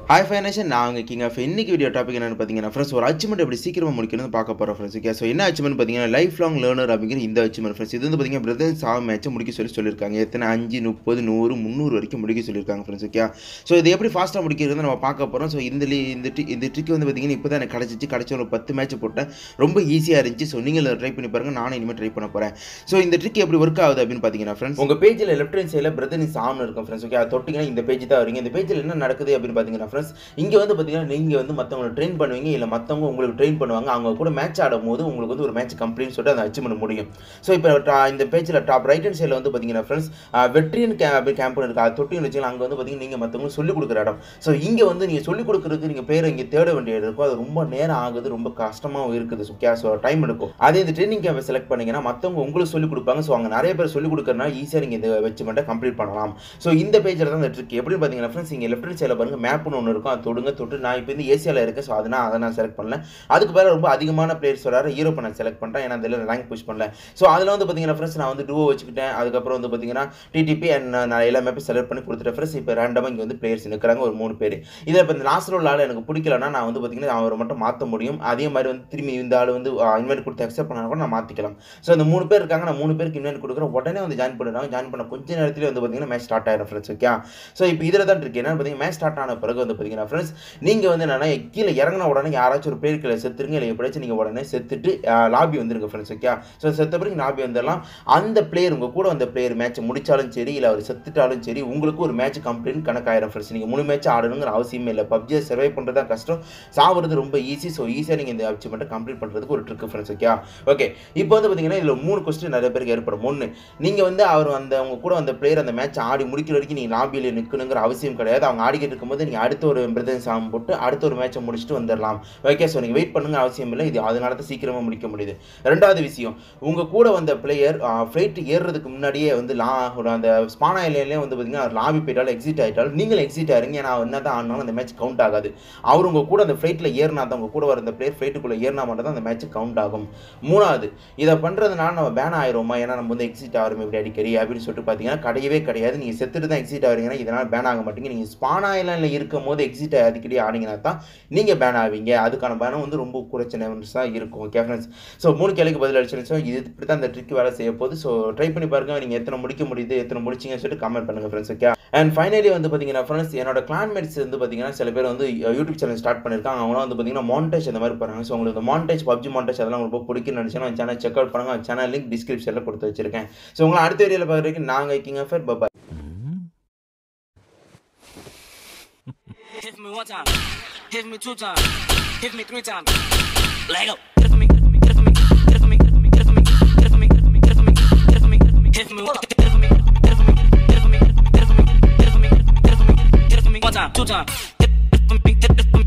Hi ஃபைனேஷன் நான் உங்கள் கிங் ஆஃப் இன்னைக்கு வீடியோ டாபிக் என்னென்னு பார்த்தீங்கன்னா ஃப்ரெண்ட்ஸ் ஒரு அச்சீவ்மெண்ட் எப்படி சீக்கிரமாக முடிக்கணும்னு பார்க்க போகிறோம் ஃப்ரெண்ட்ஸ் ஓகே ஸோ என்ன அச்சீவ்மெண்ட் பார்த்தீங்கன்னா லைஃப் லாங் லேர்னர் அப்படிங்கிற இந்த அச்சீவ்மெண்ட் ஃப்ரெண்ட்ஸ் இது வந்து பார்த்தீங்கன்னா பிரதர் சா மேட்ச்சை முடிக்க சொல்லி சொல்லியிருக்காங்க எத்தனை அஞ்சு முப்பது நூறு முந்நூறு வரைக்கும் முடிக்க சொல்லியிருக்காங்க ஃப்ரெண்ட்ஸ் ஓகே ஸோ இது எப்படி ஃபாஸ்ட்டாக முடிக்கிறது நம்ம பார்க்க போகிறோம் ஸோ இந்த லி- இந்த ட்ரிக் இந்த ட்ரிக் வந்து பார்த்தீங்கன்னா இப்போ தான் எனக்கு கிடச்சிச்சு கிடச்ச ஒரு பத்து மேட்ச் போட்டேன் ரொம்ப ஈஸியாக இருந்துச்சு ஸோ நீங்கள் ட்ரை பண்ணி பாருங்க நானும் இனிமேல் ட்ரை பண்ண போகிறேன் ஸோ இந்த ட்ரிக் எப்படி ஒர்க் ஆகுது அப்படின்னு பார்த்தீங்கன்னா ஃப்ரெண்ட்ஸ் உங்கள் பேஜில் லெஃப்ட் ஹேண்ட் சைடில் பிரதர் இன் சாம்னு இருக்கும் ஃப்ரெண்ட்ஸ் ஓகே அதை தொட்டிங்கன்னா இந்த பேஜ் தான் வரீங்க இந்த பேஜில் என்ன நடக்குது அப்படின்னு பார்த்தீங்கன்னா ஃப்ரெண்ட்ஸ் இங்கே வந்து பார்த்தீங்கன்னா நீங்கள் வந்து மற்றவங்களை ட்ரெயின் பண்ணுவீங்க இல்லை மற்றவங்க உங்களுக்கு ட்ரெயின் பண்ணுவாங்க அவங்க கூட மேட்ச் ஆடும் போது உங்களுக்கு வந்து ஒரு மேட்ச் கம்ப்ளீட் சொல்லிட்டு அதை அச்சீவ் பண்ண முடியும் ஸோ இப்போ இந்த பேஜில் டாப் ரைட் ஹேண்ட் சைடில் வந்து பார்த்தீங்கன்னா ஃப்ரெண்ட்ஸ் வெட்ரியன் கே அப்படி கேம்ப் இருக்குது அது தொட்டின்னு வச்சுக்கலாம் அங்கே வந்து பார்த்தீங்கன்னா நீங்கள் மற்றவங்களுக்கு சொல்லிக் கொடுக்குற இடம் ஸோ இங்கே வந்து நீங்கள் சொல்லிக் கொடுக்குறதுக்கு நீங்கள் பேரை இங்கே தேட வேண்டியது இருக்கும் அது ரொம்ப நேரம் ஆகுது ரொம்ப கஷ்டமாகவும் இருக்குது ஸோ கேஸ் டைம் எடுக்கும் அதே இந்த ட்ரைனிங் கேம்பை செலக்ட் பண்ணீங்கன்னா மற்றவங்க உங்களுக்கு சொல்லிக் கொடுப்பாங்க ஸோ அங்கே நிறைய பேர் சொல்லிக் கொடுக்கறனால ஈஸியாக நீங்கள் இந்த வச்சு மட்டும் கம்ப்ளீட் பண்ணலாம் ஸோ இந்த பேஜில் தான் இந்த ட்ரிக் எப்படின்னு பார்த்தீங்கன்னா ஃப்ரெண்ட்ஸ் இங்கே லெஃப்ட் ஹேண்ட் சைடில் பாருங்க மேப்னு ஒன்று இருக்கும் அது தொடுங்க தொட்டு நான் இப்போ வந்து ஏசியாவில் இருக்கேன் ஸோ அதனால் அதை நான் செலக்ட் பண்ணல அதுக்கு பேர ரொம்ப அதிகமான பிளேயர்ஸ் வராரு ஹீரோப்பை நான் செலக்ட் பண்ணுறேன் ஏன்னா அதில் ரேங்க் புஷ் பண்ணல ஸோ அதில் வந்து பார்த்தீங்கன்னா ஃப்ரெண்ட்ஸ் நான் வந்து டூவோ வச்சுக்கிட்டேன் அதுக்கப்புறம் வந்து பார்த்தீங்கன்னா டிடிபி அண்ட் நான் எல்லா மேப்பையும் செலக்ட் பண்ணி கொடுத்துட்டேன் ஃப்ரெண்ட்ஸ் இப்போ ரேண்டமாக இங்கே வந்து பிளேயர்ஸ் நிற்கிறாங்க ஒரு மூணு பேர் இதில் இப்போ இந்த நாசரோல் ஆள் எனக்கு பிடிக்கலன்னா நான் வந்து பார்த்தீங்கன்னா அவரை மட்டும் மாற்ற முடியும் அதே மாதிரி வந்து திரும்பி இந்த ஆள் வந்து இன்வைட் கொடுத்து அக்செப்ட் பண்ணா கூட நான் மாற்றிக்கலாம் ஸோ இந்த மூணு பேர் இருக்காங்க நான் மூணு பேருக்கு இன்வைட் கொடுக்குறேன் உடனே வந்து ஜாயின் பண்ணிடுறாங்க ஜாயின் பண்ண கொஞ்ச நேரத்தில் வந்து பார்த்தீங்கன்னா மேட்ச் ஸ்டார்ட் ஆயிடும் ஃப்ரெண்ட்ஸ் ஓகே ஸோ இப்போ இதில் தான் இருக்கு என்னன்னு பார்த்தீங்கன்னா மேட்ச் ஸ்டார்ட் ஆன பிறகு வந்து பார்த்தீங்கன்னா ஃப்ரெண்ட்ஸ் நீங்கள் வந்து என்னன்னா கீழே இறங்கின உடனே யாராச்சும் ஒரு பேர் கீழே செத்துருங்க இல்லை எப்படியாச்சும் நீங்கள் உடனே செத்துட்டு லாபி வந்துருங்க ஃப்ரெண்ட்ஸ் ஓகே ஸோ செத்த பிறகு லாபி வந்துடலாம் அந்த பிளேயர் உங்கள் கூட அந்த பிளேயர் மேட்ச் முடிச்சாலும் சரி இல்லை அவர் செத்துட்டாலும் சரி உங்களுக்கு ஒரு மேட்ச் கம்ப்ளீட் கணக்காயிரம் ஃப்ரெண்ட்ஸ் நீங்கள் மூணு மேட்ச் ஆடணுங்கிற அவசியமே இல்லை பப்ஜியை சர்வை பண்ணுறது தான் கஷ்டம் சாவுறது ரொம்ப ஈஸி ஸோ ஈஸியாக நீங்கள் இந்த அச்சீவ்மெண்ட்டை கம்ப்ளீட் பண்ணுறதுக்கு ஒரு ட்ரிக் ஃப்ரெண்ட்ஸ் ஓகே ஓகே இப்போ வந்து பார்த்தீங்கன்னா இதில் மூணு கொஸ்டின் நிறைய பேருக்கு ஏற்படும் ஒன்று நீங்கள் வந்து அவர் அந்த உங்க கூட அந்த பிளேயர் அந்த மேட்ச் ஆடி முடிக்கிற வரைக்கும் நீங்கள் லாபியில் நிற்கணுங்கிற அவசியம் கிடையாது அவங்க ஆடிக்கிட்டு இருக்கும்போது நீங்கள் அடுத்த ஒரு பிரதர் சாம் போட்டு அடுத்த ஒரு மேட்சை முடிச்சுட்டு வந்துடலாம் ஓகே ஸோ நீங்கள் வெயிட் பண்ணுங்க அவசியம் இல்லை இது அதனால தான் சீக்கிரமாக முடிக்க முடியுது ரெண்டாவது விஷயம் உங்கள் கூட வந்த பிளேயர் ஃப்ளைட் ஏறுறதுக்கு முன்னாடியே வந்து லா ஒரு அந்த ஸ்பானா இலையிலே வந்து பார்த்தீங்கன்னா லாபி போயிட்டாலும் எக்ஸிட் ஆகிட்டாலும் நீங்கள் எக்ஸிட் ஆயிருங்க ஏன்னா என்ன தான் ஆனாலும் அந்த மேட்ச் கவுண்ட் ஆகாது அவர் உங்கள் கூட அந்த ஃப்ளைட்டில் ஏறினா தான் உங்கள் கூட வர அந்த பிளேயர் ஃப்ளைட்டுக்குள்ளே ஏறினா மட்டும் தான் அந்த மேட்ச் கவுண்ட் ஆகும் மூணாவது இதை பண்ணுறதுனால நம்ம பேன் ஆயிருமா ஏன்னா நம்ம வந்து எக்ஸிட் ஆகிறோம் இப்படி அடிக்கடி அப்படின்னு சொல்லிட்டு பார்த்தீங்கன்னா கிடையவே கிடையாது நீங்கள் செத்துட்டு தான் எக்ஸிட் ஆகிறீங்கன்னா இதனால் பேன் ஆக மாட்டீங்க நீங்கள் ஸ்பான் ஐலாண்டில் இருக்கும் போது எக்ஸிட் அடிக்கடி ஆனீங்கன்னா தான் நீங்கள் பேன் ஆவீங்க அதுக்கான பேனம் வந்து ரொம்ப குறைச்ச தான் இருக்கும் ஓகே ஃப்ரெண்ட்ஸ் ஸோ மூணு கேள்விக்கு பதில் அடிச்சிருந்துச்சோ இது இப்படி தான் இந்த ட்ரிக் வேலை செய்ய போகுது ஸோ ட்ரை பண்ணி பாருங்க நீங்கள் எத்தனை முடிக்க முடியுது எத்தனை முடிச்சிங்கன்னு சொல்லிட்டு கமெண்ட் பண்ணுங்கள் ஃப்ரெண்ட்ஸ் ஓகே அண்ட் ஃபைனலி வந்து பார்த்தீங்கன்னா ஃப்ரெண்ட்ஸ் என்னோட கிளான்மேட்ஸ் வந்து பார்த்தீங்கன்னா சில பேர் வந்து யூடியூப் சேனல் ஸ்டார்ட் பண்ணியிருக்காங்க அவங்களாம் வந்து பார்த்தீங்கன்னா மாண்டேஜ் அந்த மாதிரி போகிறாங்க ஸோ உங்களுக்கு மாண்டேஜ் பப்ஜி மாண்டேஜ் அதெல்லாம் ரொம்ப பிடிக்கும்னு நினச்சேன்னா சேனல் செக் அவுட் பண்ணுங்க சேனல் லிங்க் டிஸ்கிரிப்ஷனில் கொடுத்து வச்சிருக்கேன் ஸோ உங்களை அடுத்த வீடியோவில் பார்க்குறதுக்கு நாங்கள் கிங் ஆஃபர் பபாய் Hit me one time. Hit me two times. Hit me three times. Leg up. Hit it for me. Hit it for me. Hit it for me. Hit it for me. Hit it for me. Hit it for me. Hit it for me. Hit it for me. Hit it for me. Hit it for me. Hit it for me. Hit it for me. Hit it for me. Hit it for me. Hit it for me. Hit it for me. Hit it for me. Hit it for me. One time. Two times. Hit it for me. Hit it for me.